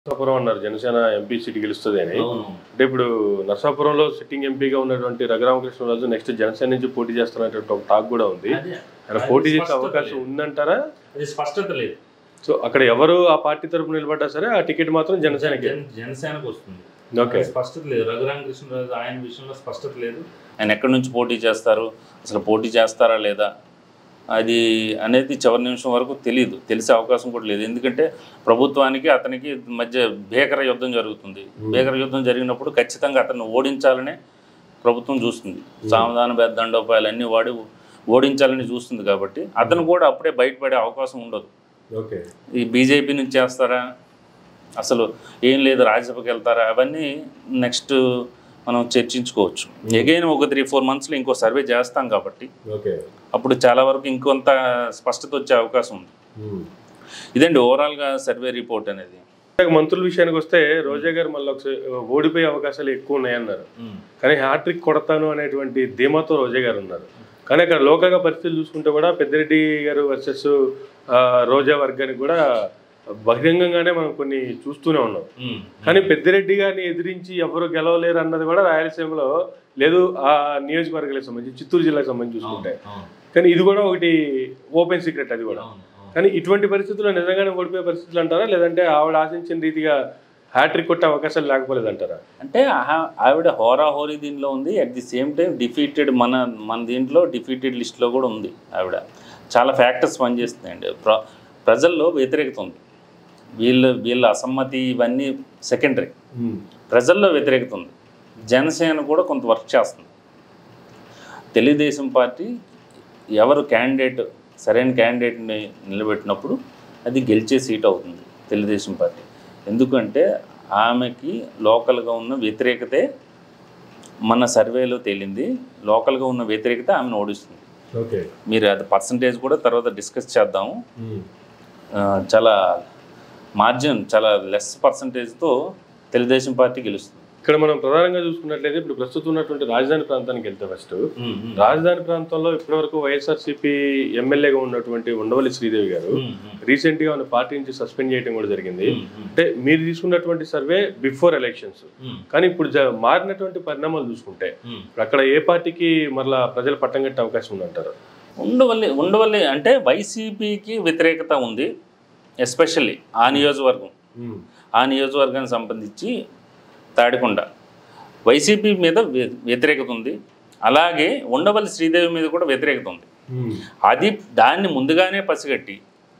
నరసాపురం అన్నారు Janasena MP seat గెలుస్తుంది అని అవును అంటే ఇప్పుడు నరసాపురంలో సిట్టింగ్ ఎంపీగా ఉన్నటువంటి రఘురామకృష్ణరాజు నెక్స్ట్ జనసేన నుంచి పోటీ చేస్తున్నటువంటి ఒక టాక్ కూడా ఉంది అదే ఆయన అది పోటీ చేసే స్పష్టత అవకాశం లేదు. ఉందంటారా అది స్పష్టత లేదు సో అక్కడ ఎవరు ఆ పార్టీ తరపున నిలబడ్డా సరే ఆ టికెట్ మాత్రం జనసేనకి జన- జనసేనకు వస్తుంది ఓకే అది స్పష్టత లేదు రఘురామ కృష్ణరాజు ఆయన విషయంలో స్పష్టత లేదు ఆయన ఎక్కడి నుంచి పోటీ చేస్తారు అసలు పోటీ చేస్తారా లేదా అది అనేది చివరి నిమిషం వరకు తెలియదు తెలిసే అవకాశం కూడా లేదు ఎందుకంటే ప్రభుత్వానికి అతనికి మధ్య భీకర యుద్ధం జరుగుతుంది భీకర యుద్ధం జరిగినప్పుడు ఖచ్చితంగా అతన్ని ఓడించాలనే ప్రభుత్వం చూస్తుంది సామధాన బెద్దండోపాయాలు అన్నీ వాడి ఓడించాలని చూస్తుంది కాబట్టి అతను కూడా అప్పుడే బయటపడే అవకాశం ఉండదు ఓకే ఈ బీజేపీ నుంచి చేస్తారా అసలు ఏం లేదు రాజ్యసభకి వెళ్తారా అవన్నీ నెక్స్ట్ మనం చర్చించుకోవచ్చు ఎగైన్ ఒక త్రీ ఫోర్ మంత్స్లో ఇంకో సర్వే చేస్తాం కాబట్టి ఓకే అప్పుడు చాలా వరకు ఇంకొంత స్పష్టత వచ్చే అవకాశం ఉంది ఇదండి ఓవరాల్గా సర్వే రిపోర్ట్ అనేది మంత్రుల విషయానికి వస్తే రోజా గారు మళ్ళీ ఒకసారి ఓడిపోయే అవకాశాలు ఎక్కువ ఉన్నాయన్నారు కానీ హ్యాట్రిక్ కొడతాను అనేటువంటి ధీమాతో రోజా గారు ఉన్నారు కానీ అక్కడ లోకల్గా పరిస్థితులు చూసుకుంటే కూడా పెద్దిరెడ్డి గారు వర్సెస్ రోజా వర్గానికి కూడా బహిరంగంగానే మనం కొన్ని చూస్తూనే ఉన్నాం కానీ పెద్దిరెడ్డి గారిని ఎదిరించి ఎవరు గెలవలేరు అన్నది కూడా రాయలసీమలో లేదు ఆ నియోజకవర్గాలకు సంబంధించి చిత్తూరు జిల్లాకు సంబంధించి చూసుకుంటే కానీ ఇది కూడా ఒకటి ఓపెన్ సీక్రెట్ అది కూడా కానీ ఇటువంటి పరిస్థితుల్లో నిజంగానే ఓడిపోయే పరిస్థితులు అంటారా లేదంటే ఆవిడ ఆశించిన రీతిగా హ్యాట్రిక్ కొట్టే అవకాశాలు లేకపోలేదు అంటారా అంటే ఆ- ఆవిడ హోరా హోరీ దీనిలో ఉంది at the same time defeated మన మన దీంట్లో డిఫీటెడ్ లిస్ట్లో కూడా ఉంది ఆవిడ చాలా ఫ్యాక్టర్స్ పనిచేస్తున్నాయండి ప్ర ప్రజల్లో వ్యతిరేకత ఉంది వీళ్ళ వీళ్ళ అసమ్మతి ఇవన్నీ సెకండరీ ప్రజల్లో వ్యతిరేకత ఉంది జనసేన కూడా కొంత వర్క్ చేస్తుంది తెలుగుదేశం పార్టీ ఎవరు క్యాండిడేట్ సరైన క్యాండిడేట్ని నిలబెట్టినప్పుడు అది గెలిచే సీట్ అవుతుంది తెలుగుదేశం పార్టీ ఎందుకంటే ఆమెకి లోకల్గా ఉన్న వ్యతిరేకతే మన సర్వేలో తేలింది లోకల్గా ఉన్న వ్యతిరేకత ఆమెను ఓడిస్తుంది ఓకే మీరు అది పర్సంటేజ్ కూడా తర్వాత డిస్కస్ చేద్దాము ఆ, చాలా మార్జిన్ చాలా లెస్ పర్సంటేజ్తో తెలుగుదేశం పార్టీ గెలుస్తుంది ఇక్కడ మనం ప్రధానంగా చూసుకున్నట్లయితే ఇప్పుడు ప్రస్తుతం ఉన్నటువంటి రాజధాని ప్రాంతానికి వెళ్తే ఫస్ట్ రాజధాని ప్రాంతంలో ఇప్పటివరకు వైఎస్ఆర్సీపీ ఎమ్మెల్యేగా ఉన్నటువంటి ఉండవల్లి శ్రీదేవి గారు రీసెంట్ గా ఉన్న పార్టీ నుంచి సస్పెండ్ చేయడం కూడా జరిగింది అంటే మీరు తీసుకున్నటువంటి సర్వే బిఫోర్ ఎలక్షన్స్ కానీ ఇప్పుడు జ- మారినటువంటి పరిణామాలు చూసుకుంటే ఇప్పుడు అక్కడ ఏ పార్టీకి మరలా ప్రజలు పట్టం కట్టే అవకాశం ఉందంటారు ఉండవల్లి ఉండవల్లి అంటే వైసీపీకి వ్యతిరేకత ఉంది ఎస్పెషల్లీ ఆ నియోజకవర్గం ఆ నియోజకవర్గానికి సంబంధించి తాడికొండ వైసీపీ మీద వ్య- వ్యతిరేకత ఉంది అలాగే ఉండవల్లి శ్రీదేవి మీద కూడా వ్యతిరేకత ఉంది అది దాన్ని ముందుగానే పసిగట్టి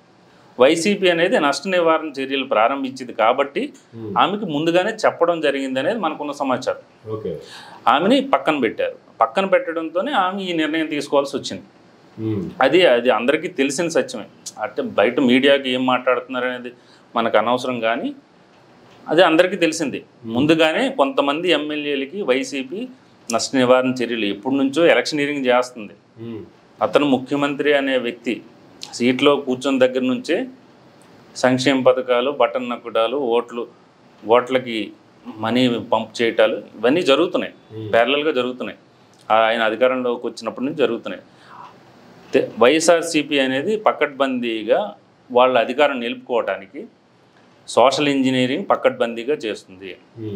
వైసీపీ అనేది నష్ట నివారణ చర్యలు ప్రారంభించింది కాబట్టి ఆమెకి ముందుగానే చెప్పడం జరిగింది అనేది మనకున్న సమాచారం ఓకే ఆమెని పక్కన పెట్టారు పక్కన పెట్టడంతోనే ఆమె ఈ నిర్ణయం తీసుకోవాల్సి వచ్చింది అది అది అందరికీ తెలిసిన సత్యమే అంటే బయట మీడియాకి ఏం మాట్లాడుతున్నారు అనేది మనకు అనవసరం కానీ అది అందరికీ తెలిసింది ముందుగానే కొంతమంది ఎమ్మెల్యేలకి వైసీపీ నష్ట నివారణ చర్యలు ఎప్పటి నుంచో ఎలక్షనీరింగ్ చేస్తుంది అతను ముఖ్యమంత్రి అనే వ్యక్తి సీట్లో కూర్చొని దగ్గర నుంచే సంక్షేమ పథకాలు బటన్ నక్కడాలు ఓట్లు ఓట్లకి మనీ పంప్ చేయటాలు ఇవన్నీ జరుగుతున్నాయి ప్యారలల్గా జరుగుతున్నాయి ఆయన అధికారంలోకి వచ్చినప్పటి నుంచి జరుగుతున్నాయి తె- వైఎస్ఆర్సీపీ అనేది పకడ్బందీగా వాళ్ళ అధికారం నిలుపుకోవడానికి సోషల్ ఇంజనీరింగ్ పకడ్బందీగా చేస్తుంది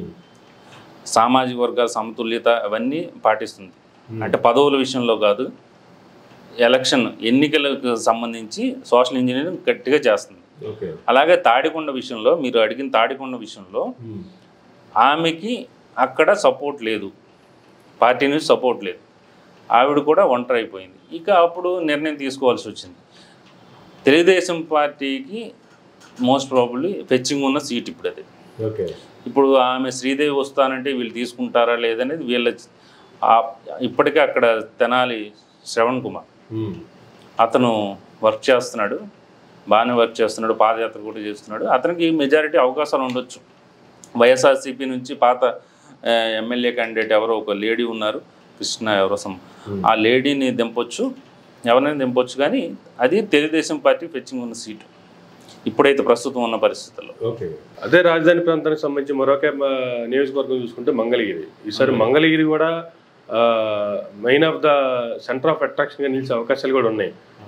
సామాజిక వర్గాల సమతుల్యత అవన్నీ పాటిస్తుంది అంటే పదవుల విషయంలో కాదు ఎలక్షన్ ఎన్నికలకు సంబంధించి సోషల్ ఇంజనీరింగ్ గట్టిగా చేస్తుంది ఓకే అలాగే తాడికొండ విషయంలో మీరు అడిగిన తాడికొండ విషయంలో ఆమెకి అక్కడ సపోర్ట్ లేదు పార్టీ నుంచి సపోర్ట్ లేదు ఆవిడ కూడా ఒంటరి అయిపోయింది ఇక అప్పుడు నిర్ణయం తీసుకోవాల్సి వచ్చింది తెలుగుదేశం పార్టీకి మోస్ట్ ప్రాబబ్లీ ఫెచ్చింగ్ ఉన్న సీట్ ఇప్పుడు అది ఓకే ఇప్పుడు ఆమె శ్రీదేవి వస్తానంటే వీళ్ళు తీసుకుంటారా లేదనేది వీళ్ళ ఆ- ఇప్పటికే అక్కడ తెనాలి శ్రవణ్ కుమార్ అతను వర్క్ చేస్తున్నాడు బాగానే వర్క్ చేస్తున్నాడు పాదయాత్ర కూడా చేస్తున్నాడు అతనికి మెజారిటీ అవకాశాలు ఉండొచ్చు వైఎస్ఆర్సీపీ నుంచి పాత ఆ, ఎమ్మెల్యే క్యాండిడేట్ ఎవరో ఒక లేడీ ఉన్నారు కృష్ణ ఎవరో సమ్ ఆ లేడీని దింపొచ్చు ఎవరైనా దింపొచ్చు కానీ అది తెలుగుదేశం పార్టీ ఫెచ్చింగ్ ఉన్న సీటు ఇప్పుడైతే ప్రస్తుతం ఉన్న పరిస్థితుల్లో ఓకే అదే రాజధాని ప్రాంతానికి సంబంధించి మరొక ఆ, నియోజకవర్గం చూసుకుంటే మంగళగిరి ఈసారి మంగళగిరి కూడా main of the centre of attraction గా నిలిచే అవకాశాలు కూడా ఉన్నాయి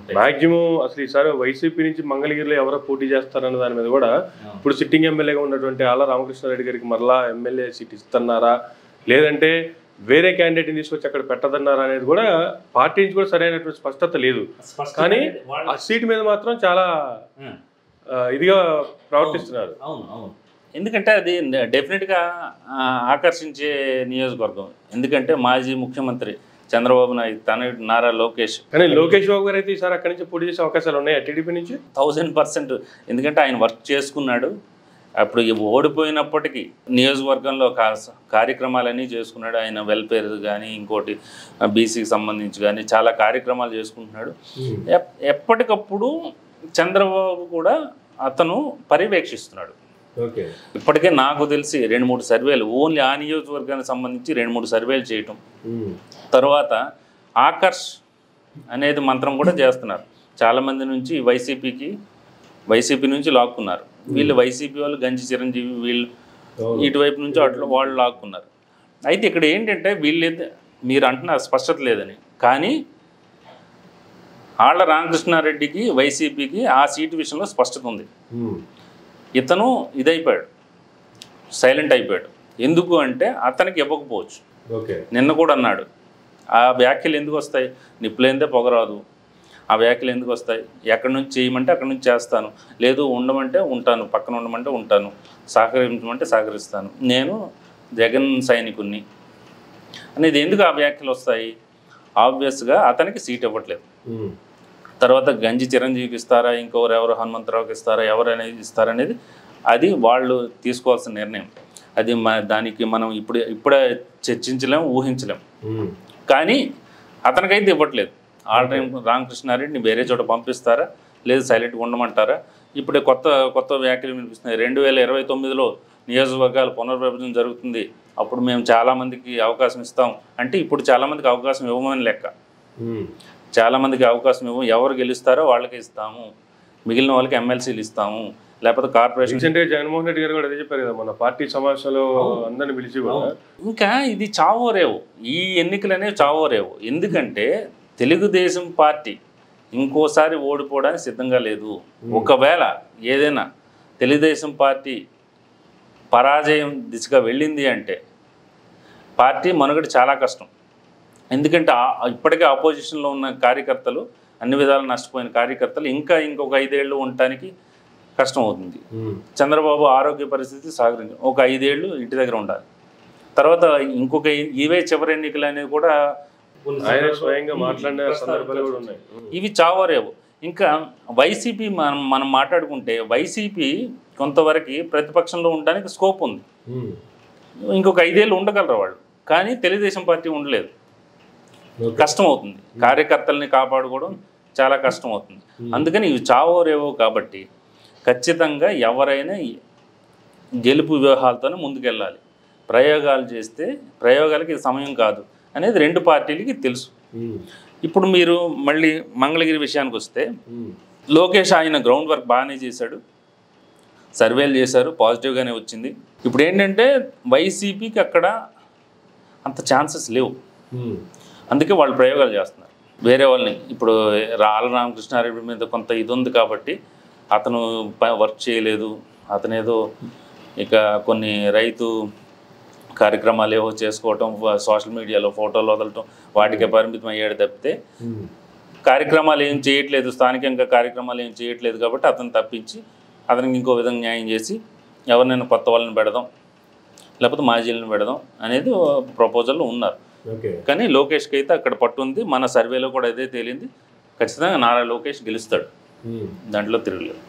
ఉంటాయి మాక్సిమం అసలు ఈసారి వైసీపీ నుంచి మంగళగిరిలో ఎవరో పోటీ చేస్తారన్న దాని మీద కూడా ఇప్పుడు సిట్టింగ్ ఎమ్మెల్యేగా ఉన్నటువంటి ఆళ్ళ రామకృష్ణారెడ్డి గారికి మరలా ఎమ్మెల్యే సీట్ ఇస్తున్నారా లేదంటే వేరే క్యాండిడేట్ని తీసుకొచ్చి అక్కడ పెట్టదన్నారా అనేది కూడా పార్టీ నుంచి కూడా సరైనటువంటి స్పష్టత లేదు కానీ ఆ సీట్ మీద మాత్రం చాలా ఆ, ఇదిగా ప్రవర్తిస్తున్నారు అవును అవును ఎందుకంటే అది డెఫినెట్గా ఆ, ఆకర్షించే నియోజకవర్గం ఎందుకంటే మాజీ ముఖ్యమంత్రి చంద్రబాబు నాయుడు తన నారా లోకేష్ కానీ లోకేష్ బాబు గారు అయితే ఈసారి అక్కడి నుంచి పోటీ చేసే అవకాశాలు ఉన్నాయి టీడీపీ నుంచి థౌజండ్ పర్సెంట్ ఎందుకంటే ఆయన వర్క్ చేసుకున్నాడు అప్పుడు ఈ ఓడిపోయినప్పటికీ నియోజకవర్గంలో కా- కార్యక్రమాలన్నీ చేసుకున్నాడు ఆయన వెల్ఫేర్ కానీ ఇంకోటి బీసీకి సంబంధించి కానీ చాలా కార్యక్రమాలు చేసుకుంటున్నాడు ఎప్- ఎప్పటికప్పుడు చంద్రబాబు కూడా అతను పర్యవేక్షిస్తున్నాడు ఓకే ఇప్పటికే నాకు తెలిసి రెండు మూడు సర్వేలు ఓన్లీ ఆ నియోజకవర్గానికి సంబంధించి రెండు మూడు సర్వేలు చేయటం తర్వాత ఆకర్ష్ అనేది మంత్రం కూడా చేస్తున్నారు చాలామంది నుంచి వైసీపీకి వైసీపీ నుంచి లాక్కున్నారు వీళ్ళు వైసీపీ వాళ్ళు గంజి చిరంజీవి వీళ్ళు ఇటువైపు నుంచి అట్లా వాళ్ళు లాక్కున్నారు అయితే ఇక్కడ ఏంటంటే వీళ్ళు మీరు అంటున్నారు స్పష్టత లేదని కానీ ఆళ్ళ రామకృష్ణారెడ్డికి వైసీపీకి ఆ సీటు విషయంలో స్పష్టత ఉంది ఇతను ఇదైపోయాడు సైలెంట్ అయిపోయాడు ఎందుకు అంటే అతనికి ఇవ్వకపోవచ్చు ఓకే నిన్న కూడా అన్నాడు ఆ వ్యాఖ్యలు ఎందుకు వస్తాయి నిప్పులేందే పొగరాదు ఆ వ్యాఖ్యలు ఎందుకు వస్తాయి ఎక్కడి నుంచి చేయమంటే అక్కడి నుంచి చేస్తాను లేదు ఉండమంటే ఉంటాను పక్కన ఉండమంటే ఉంటాను సహకరించమంటే సహకరిస్తాను నేను జగన్ సైనికుణ్ణి అనేది ఎందుకు ఆ వ్యాఖ్యలు వస్తాయి ఆబ్వియస్గా అతనికి సీట్ ఇవ్వట్లేదు తర్వాత గంజి చిరంజీవికి ఇస్తారా ఇంకొకరు ఎవరు హనుమంతరావుకి ఇస్తారా ఎవరు అనేది ఇస్తారనేది అది వాళ్ళు తీసుకోవాల్సిన నిర్ణయం అది మ దానికి మనం ఇప్పుడు ఇప్పుడే చర్చించలేం ఊహించలేం కానీ అతనికైతే ఇవ్వట్లేదు ఆల్ టైం రామకృష్ణారెడ్డిని వేరే చోట పంపిస్తారా లేదు సైలెంట్గా ఉండమంటారా ఇప్పుడే కొత్త కొత్త వ్యాఖ్యలు వినిపిస్తున్నాయి రెండు వేల ఇరవై తొమ్మిదిలో నియోజకవర్గాల పునర్విభజన జరుగుతుంది అప్పుడు మేము చాలామందికి అవకాశం ఇస్తాం అంటే ఇప్పుడు చాలామందికి అవకాశం ఇవ్వమని లెక్క చాలామందికి అవకాశం ఇవ్వం ఎవరు గెలుస్తారో వాళ్ళకి ఇస్తాము మిగిలిన వాళ్ళకి ఎమ్మెల్సీలు ఇస్తాము లేకపోతే కార్పొరేషన్ రీసెంట్ గా జగన్మోహన్ రెడ్డి గారు కూడా అదే చెప్పారు కదా మన పార్టీ సమావేశంలో అందరిని పిలిచి కూడా ఇంకా ఇది చావో రేవు ఈ ఎన్నికలు అనేవి చావో రేవు ఎందుకంటే తెలుగుదేశం పార్టీ ఇంకోసారి ఓడిపోవడానికి సిద్ధంగా లేదు ఒకవేళ ఏదైనా తెలుగుదేశం పార్టీ పరాజయం దిశగా వెళ్ళింది అంటే పార్టీ మనుగడ చాలా కష్టం ఎందుకంటే ఆ- ఇప్పటికే ఆపోజిషన్లో ఉన్న కార్యకర్తలు అన్ని విధాలు నష్టపోయిన కార్యకర్తలు ఇంకా ఇంకొక ఐదేళ్ళు ఉండటానికి కష్టం అవుతుంది చంద్రబాబు ఆరోగ్య పరిస్థితి సహకరించి ఒక ఐదేళ్ళు ఇంటి దగ్గర ఉండాలి తర్వాత ఇంకొక ఇ- ఇవే చివరి ఎన్నికలు అనేది కూడా ఆయన స్వయంగా మాట్లాడిన సందర్భాలు కూడా ఉన్నాయి ఇవి చావరేవు ఇంకా వైసీపీ మనం మనం మాట్లాడుకుంటే వైసీపీ కొంతవరకు ప్రతిపక్షంలో ఉండడానికి స్కోప్ ఉంది ఇంకొక ఐదేళ్ళు ఉండగలరు వాళ్ళు కానీ తెలుగుదేశం పార్టీ ఉండలేదు కష్టం అవుతుంది కార్యకర్తల్ని కాపాడుకోవడం చాలా కష్టం అవుతుంది అందుకని ఇవి చావో రేవో కాబట్టి ఖచ్చితంగా ఎవరైనా ఈ గెలుపు వ్యూహాలతోనే ముందుకెళ్ళాలి ప్రయోగాలు చేస్తే ప్రయోగాలకి ఇది సమయం కాదు అనేది రెండు పార్టీలకి తెలుసు ఇప్పుడు మీరు మళ్ళీ మంగళగిరి విషయానికి వస్తే లోకేష్ ఆయన గ్రౌండ్ వర్క్ బాగానే చేశాడు సర్వేలు చేశారు పాజిటివ్గానే వచ్చింది ఇప్పుడు ఏంటంటే వైసీపీకి అక్కడ అంత ఛాన్సెస్ లేవు అందుకే వాళ్ళు ప్రయోగాలు చేస్తున్నారు వేరే వాళ్ళని ఇప్పుడు రాళ్ళ రామకృష్ణారెడ్డి మీద కొంత ఇది ఉంది కాబట్టి అతను ప- వర్క్ చేయలేదు అతనేదో ఇక కొన్ని రైతు కార్యక్రమాలు ఏవో చేసుకోవటం వా- సోషల్ మీడియాలో ఫోటోలు వదలటం వాటికే పరిమితం అయ్యాడు తప్పితే కార్యక్రమాలు ఏం చేయట్లేదు స్థానికంగా కార్యక్రమాలు ఏం చేయట్లేదు కాబట్టి అతను తప్పించి అతనికి ఇంకో విధంగా న్యాయం చేసి ఎవరినైనా కొత్త వాళ్ళని పెడదాం లేకపోతే మాజీలను పెడదాం అనేది ప్రపోజల్లో ఉన్నారు ఓకే కానీ లోకేష్కి అయితే అక్కడ పట్టు ఉంది మన సర్వేలో కూడా అదే తేలింది ఖచ్చితంగా నారా లోకేష్ గెలుస్తాడు దాంట్లో తిరగలేదు